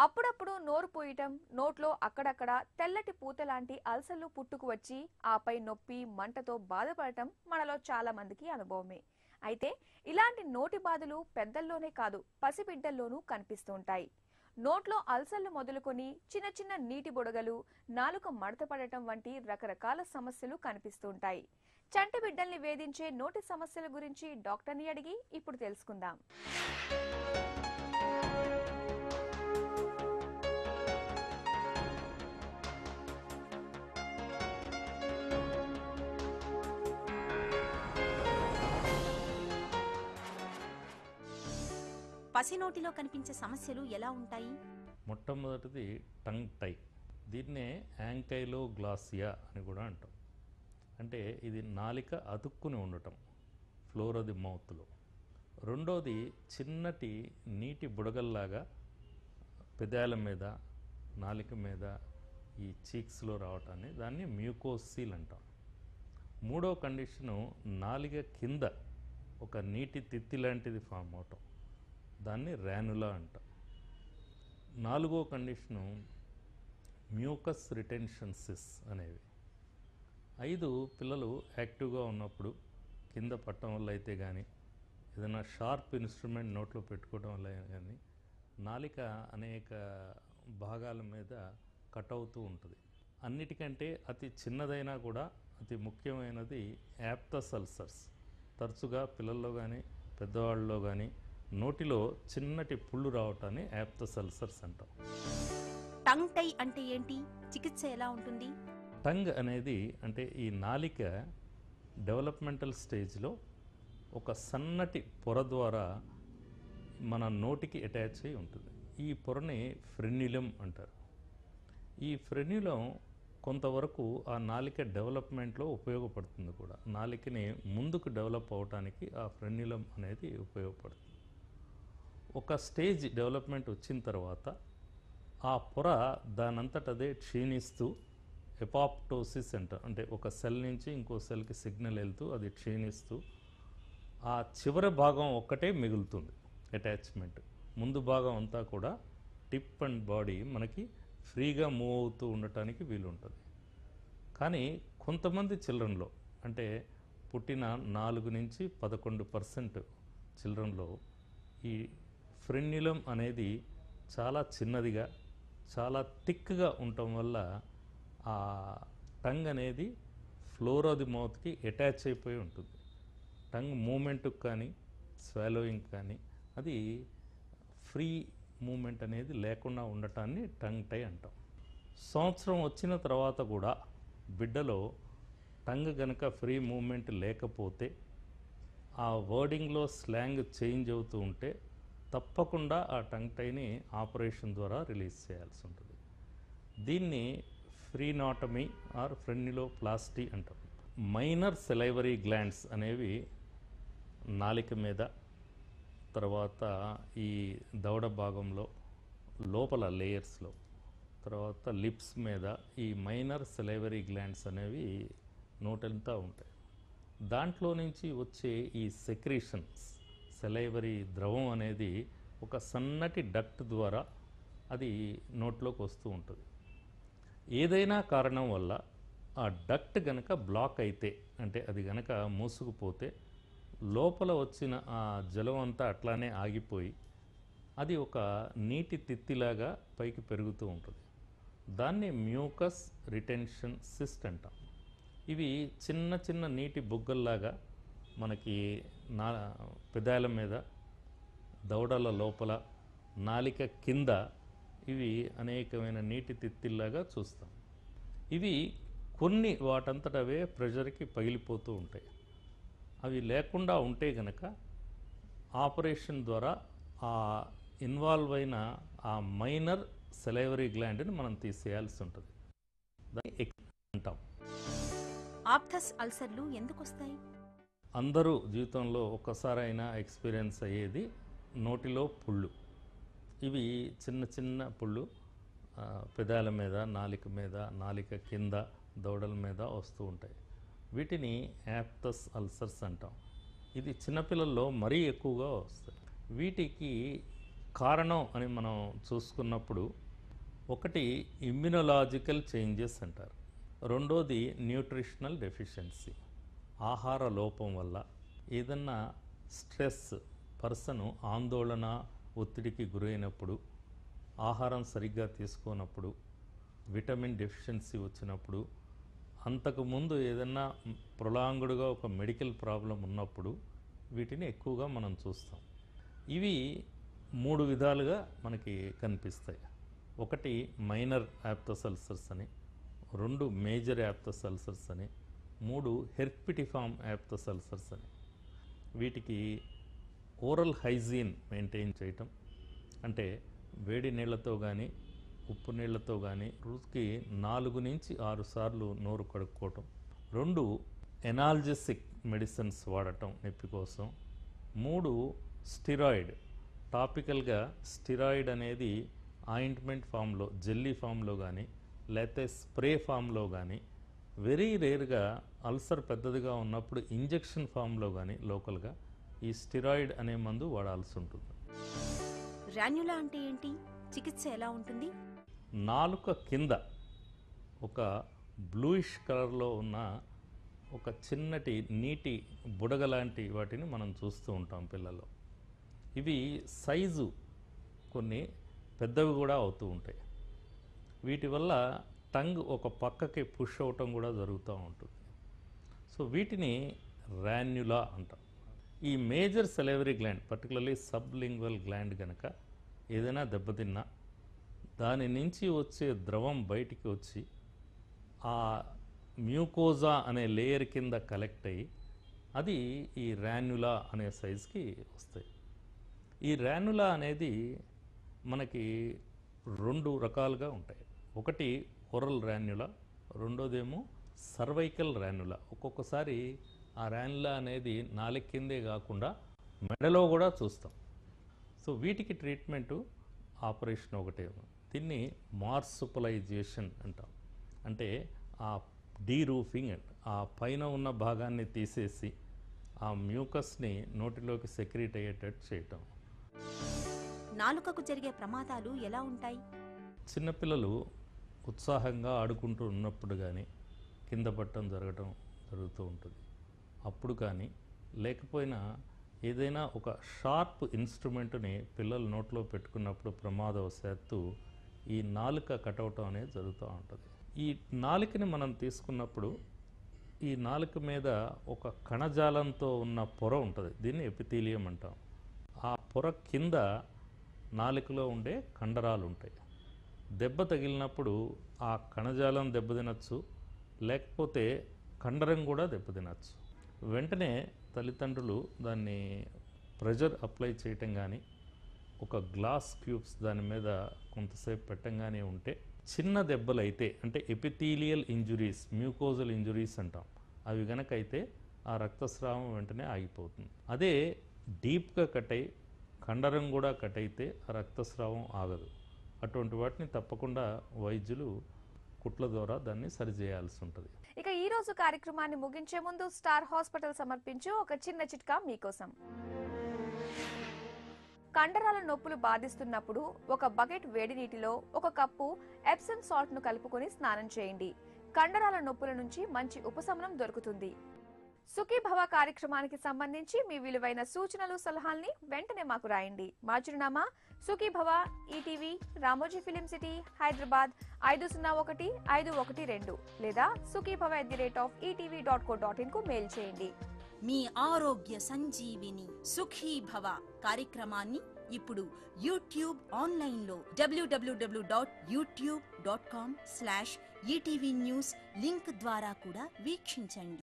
అప్పుడప్పుడు నోరు పోయటం నోట్లో అక్కడక్కడ తెల్లటి పూత లాంటి అల్సర్లు పుట్టుకు వచ్చి ఆపై నొప్పి మంటతో బాధపడటం మనలో చాలా మందికి అనుభవమే అయితే ఇలాంటి నోటి బాధలు పెద్దల్లోనే కాదు పసిబిడ్డల్లోనూ కనిపిస్తూ ఉంటాయి నోట్లో అల్సర్లు మొదలుకొని చిన్న చిన్న నీటి బుడగలు నాలుక మడత పడటం వంటి రకరకాల సమస్యలు కనిపిస్తూ ఉంటాయి చంటి బిడ్డల్ని వేధించే నోటి సమస్యల గురించి డాక్టర్ని అడిగి ఇప్పుడు తెలుసుకుందాం పసినోటిలో కనిపించే సమస్యలు ఎలా ఉంటాయి మొట్టమొదటిది టంగ్ టై దీన్నే యాంకైలో గ్లాసియా అని కూడా అంటాం అంటే ఇది నాలిక అతుక్కుని ఉండటం ఫ్లోర్ ఆఫ్ ది మౌత్లో రెండోది చిన్నటి నీటి బుడగల్లాగా పెదాల మీద నాలిక మీద ఈ చీక్స్లో రావటాన్ని దాన్ని మ్యూకోసీల్ అంటాం మూడో కండిషను నాలిక కింద ఒక నీటి తిత్తి లాంటిది ఫామ్ అవటం దాన్ని ర్యానులా అంటాం నాలుగో కండిషను మ్యూకస్ రిటెన్షన్ సిస్ అనేవి ఐదు పిల్లలు యాక్టివ్గా ఉన్నప్పుడు కింద పట్టడం వల్ల అయితే కానీ ఏదైనా షార్ప్ ఇన్స్ట్రుమెంట్ నోట్లో పెట్టుకోవడం వల్ల కానీ నాలిక అనేక భాగాల మీద కట్ అవుతూ ఉంటుంది అన్నిటికంటే అతి చిన్నదైనా కూడా అతి ముఖ్యమైనది యాప్తస్ అల్సర్స్ తరచుగా పిల్లల్లో కానీ పెద్దవాళ్ళలో కానీ నోటిలో చిన్నటి పుళ్ళు రావటాన్ని యాప్తస్ అల్సర్స్ అంటాం టంగ్ టై అంటే ఏంటి చికిత్స ఎలా ఉంటుంది టంగ్ అనేది అంటే ఈ నాలిక డెవలప్మెంటల్ స్టేజ్లో ఒక సన్నటి పొర ద్వారా మన నోటికి అటాచ్ అయి ఉంటుంది ఈ పొరని ఫ్రెన్యులం అంటారు ఈ ఫ్రెన్యులం కొంతవరకు ఆ నాలిక డెవలప్మెంట్లో ఉపయోగపడుతుంది కూడా నాలికని ముందుకు డెవలప్ అవడానికి ఆ ఫ్రెన్యులం అనేది ఉపయోగపడుతుంది ఒక స్టేజ్ డెవలప్మెంట్ వచ్చిన తర్వాత ఆ పొర దానంతటదే క్షీణిస్తూ ఎపాప్టోసిస్ అంటారు అంటే ఒక సెల్ నుంచి ఇంకో సెల్కి సిగ్నల్ వెళ్తూ అది క్షీణిస్తూ ఆ చివరి భాగం ఒక్కటే మిగులుతుంది అటాచ్మెంట్ ముందు భాగం అంతా కూడా టిప్ అండ్ బాడీ మనకి ఫ్రీగా మూవ్ అవుతూ ఉండటానికి వీలుంటుంది కానీ కొంతమంది చిల్డ్రన్లో అంటే పుట్టిన నాలుగు నుంచి పదకొండు పర్సెంట్ చిల్డ్రన్లో ఈ ఫ్రెన్యులం అనేది చాలా చిన్నదిగా చాలా థిక్గా ఉండటం వల్ల ఆ టంగ్ అనేది ఫ్లోర్ ఆఫ్ ది మౌత్కి అటాచ్ అయిపోయి ఉంటుంది టంగ్ మూమెంట్కి కానీ స్వాలోయింగ్ కానీ అది ఫ్రీ మూమెంట్ అనేది లేకుండా ఉండటాన్ని టంగ్ టై అంటాం సంవత్సరం వచ్చిన తర్వాత కూడా బిడ్డలో టంగ్ గనక ఫ్రీ మూమెంట్ లేకపోతే ఆ వర్డింగ్లో స్లాంగ్ చేంజ్ అవుతూ ఉంటే తప్పకుండా ఆ టంగ్ టైని ఆపరేషన్ ద్వారా రిలీజ్ చేయాల్సి ఉంటుంది దీన్ని ఫ్రీనాటమీ ఆర్ ఫ్రెన్యులోప్లాస్టీ అంటాం మైనర్ సెలైవరీ గ్లాండ్స్ అనేవి నాలిక మీద తర్వాత ఈ దవడ భాగంలో లోపల లేయర్స్లో తర్వాత లిప్స్ మీద ఈ మైనర్ సెలైవరీ గ్లాండ్స్ అనేవి నోటంతా ఉంటాయి దాంట్లో నుంచి వచ్చే ఈ సెక్రీషన్స్ సెలైవరీ ద్రవం అనేది ఒక సన్నటి డక్ట్ ద్వారా అది నోట్లోకి వస్తూ ఉంటుంది ఏదైనా కారణం వల్ల ఆ డక్ట్ గనక బ్లాక్ అయితే అంటే అది గనక మూసుకుపోతే లోపల వచ్చిన ఆ జలం అంతా అట్లానే ఆగిపోయి అది ఒక నీటి తిత్తిలాగా పైకి పెరుగుతూ ఉంటుంది దాన్ని మ్యూకస్ రిటెన్షన్ సిస్ట్ అంటాం ఇవి చిన్న చిన్న నీటి బుగ్గల్లాగా మనకి నా పెదాల మీద దవడల లోపల నాలిక కింద ఇవి అనేకమైన నీటి తిత్తిల్లాగా చూస్తాం ఇవి కొన్ని వాటంతటవే ప్రెషర్కి పగిలిపోతూ ఉంటాయి అవి లేకుండా ఉంటే గనక ఆపరేషన్ ద్వారా ఆ ఇన్వాల్వ్ అయిన ఆ మైనర్ సెలైవరీ గ్లాండ్ని మనం తీసేయాల్సి ఉంటుంది దాన్ని ఎక్ అంటాం ఆప్థస్ అల్సర్లు ఎందుకు వస్తాయి అందరూ జీవితంలో ఒక్కసారైనా ఎక్స్పీరియన్స్ అయ్యేది నోటిలో పుళ్ళు ఇవి చిన్న చిన్న పుళ్ళు ఆ, పెదాల మీద నాలిక మీద నాలిక కింద దవడల మీద వస్తూ ఉంటాయి వీటిని యాప్తస్ అల్సర్స్ అంటాం ఇది చిన్నపిల్లల్లో మరీ ఎక్కువగా వస్తాయి వీటికి కారణం అని మనం చూసుకున్నప్పుడు ఒకటి ఇమ్యునలాజికల్ చేంజెస్ అంటారు రెండోది న్యూట్రిషనల్ డెఫిషియన్సీ ఆహార లోపం వల్ల ఏదన్నా స్ట్రెస్ పర్సన్ ఆందోళన ఒత్తిడికి గురైనప్పుడు ఆహారం సరిగ్గా తీసుకోనప్పుడు విటమిన్ డెఫిషియన్సీ వచ్చినప్పుడు అంతకుముందు ఏదన్నా ప్రొలాంగుడుగా ఒక మెడికల్ ప్రాబ్లం ఉన్నప్పుడు వీటిని ఎక్కువగా మనం చూస్తాం ఇవి మూడు విధాలుగా మనకి కనిపిస్తాయి ఒకటి మైనర్ యాప్తసల్సర్స్ అని రెండు మేజర్ యాప్తసల్సర్స్ అని మూడు హెర్పిటిఫామ్ యాప్తసల్సర్స్ అని వీటికి ఓరల్ హైజీన్ మెయింటైన్ చేయటం అంటే వేడి నీళ్ళతో కానీ ఉప్పు నీళ్ళతో కానీ రోజుకి నాలుగు నుంచి ఆరు సార్లు నోరు కడుక్కోవటం రెండు ఎనాల్జెసిక్ మెడిసిన్స్ వాడటం నొప్పి కోసం మూడు స్టిరాయిడ్ టాపికల్గా స్టిరాయిడ్ అనేది ఆయింట్మెంట్ ఫామ్లో జెల్లీ ఫామ్లో కానీ లేకపోతే స్ప్రే ఫామ్లో కానీ వెరీ రేర్గా అల్సర్ పెద్దదిగా ఉన్నప్పుడు ఇంజెక్షన్ ఫామ్లో కానీ లోకల్గా ఈ స్టిరాయిడ్ అనే మందు వాడాల్సి ఉంటుంది రాన్యులా అంటే ఏంటి చికిత్స ఎలా ఉంటుంది నాలుక కింద ఒక బ్లూయిష్ కలర్లో ఉన్న ఒక చిన్నటి నీటి బుడగ లాంటి వాటిని మనం చూస్తూ ఉంటాం పిల్లల్లో ఇవి సైజు కొన్ని పెద్దవి కూడా అవుతూ ఉంటాయి వీటి వల్ల టంగ్ ఒక పక్కకి పుష్ అవటం కూడా జరుగుతూ ఉంటుంది సో వీటిని ర్యాన్యులా అంటాం ఈ major salivary gland particularly sublingual gland కనుక ఏదైనా దెబ్బతిన్నా దాని నుంచి వచ్చే ద్రవం బయటికి వచ్చి ఆ మ్యూకోజా అనే లేయర్ కింద కలెక్ట్ అయ్యి అది ఈ ర్యాన్యులా అనే సైజుకి వస్తాయి ఈ ర్యానులా అనేది మనకి రెండు రకాలుగా ఉంటాయి ఒకటి ఒరల్ ర్యాన్యులా రెండోదేమో సర్వైకల్ ర్యాన్యులా ఒక్కొక్కసారి ఆ ర్యాన్యులా అనేది నాలుగు కిందే కాకుండా మెడలో కూడా చూస్తాం సో వీటికి ట్రీట్మెంటు ఆపరేషన్ ఒకటే దీన్ని మార్సుపలైజేషన్ అంటాం అంటే ఆ డీ రూఫింగ్ అంట ఆ పైన ఉన్న భాగాన్ని తీసేసి ఆ మ్యూకస్ని నోటిలోకి సెక్రీట్ అయ్యేటట్టు చేయటం నాలుకకు జరిగే ప్రమాదాలు ఎలా ఉంటాయి చిన్నపిల్లలు ఉత్సాహంగా ఆడుకుంటూ ఉన్నప్పుడు కానీ కింద పట్టడం జరగటం జరుగుతూ ఉంటుంది అప్పుడు కానీ లేకపోయినా ఏదైనా ఒక షార్ప్ ఇన్స్ట్రుమెంట్ని పిల్లలు నోట్లో పెట్టుకున్నప్పుడు ప్రమాదవశాత్తు ఈ నాలుక కటవటం అనేది జరుగుతూ ఉంటుంది ఈ నాలుకని మనం తీసుకున్నప్పుడు ఈ నాలుక మీద ఒక కణజాలంతో ఉన్న పొర ఉంటుంది దీన్ని ఎపిథీలియం అంటాం ఆ పొర కింద నాలుకలో ఉండే కండరాలు ఉంటాయి దెబ్బ తగిలినప్పుడు ఆ కణజాలం దెబ్బతినచ్చు లేకపోతే కండరం కూడా దెబ్బతినచ్చు వెంటనే తల్లిదండ్రులు దాన్ని ప్రెషర్ అప్లై చేయటం కానీ ఒక గ్లాస్ క్యూబ్స్ దాని మీద కొంతసేపు పెట్టంగానే ఉంటే చిన్న దెబ్బలు అయితే అంటే ఎపిథీలియల్ ఇంజురీస్ మ్యూకోజల్ ఇంజురీస్ అంటాం అవి గనక అయితే ఆ రక్తస్రావం వెంటనే ఆగిపోతుంది అదే డీప్గా కట్ అయి కండరం కూడా కట్ అయితే ఆ రక్తస్రావం ఆగదు అటువంటి వాటిని తప్పకుండా వైద్యులు కుట్ల ద్వారా దాన్ని సరిచేయాల్సి ఉంటుంది ఇక ఈ రోజు కార్యక్రమాన్ని ముగించే ముందు స్టార్ హాస్పిటల్ సమర్పించు ఒక చిన్న చిట్కా మీకోసం కండరాల నొప్పులు బాధిస్తున్నప్పుడు ఒక బకెట్ వేడి నీటిలో ఒక కప్పు ఎప్సమ్ సాల్ట్ ను కలుపుకొని స్నానం చేయండి కండరాల నొప్పుల నుంచి మంచి ఉపశమనం దొరుకుతుంది సుఖీ భవ కార్యక్రమానికి సంబంధించి మీ విలువైన సూచనలు సలహాల్ని వెంటనే మాకు రాయండి మా చిరునామా Sukhi Bhava ETV Ramoji film city Hyderabad ఐదు సున్నా ఒకటి ఐదు ఒకటి రెండు లేదా Sukhi Bhava at the rate of ETV dot co dot in కు మెయిల్ చేయండి మీ ఆరోగ్య సంజీవిని సుఖీ భవ కార్యక్రమాన్ని ఇప్పుడు యూట్యూబ్ ఆన్లైన్లో W W W dot YouTube dot com slash ETV news link ద్వారా కూడా వీక్షించండి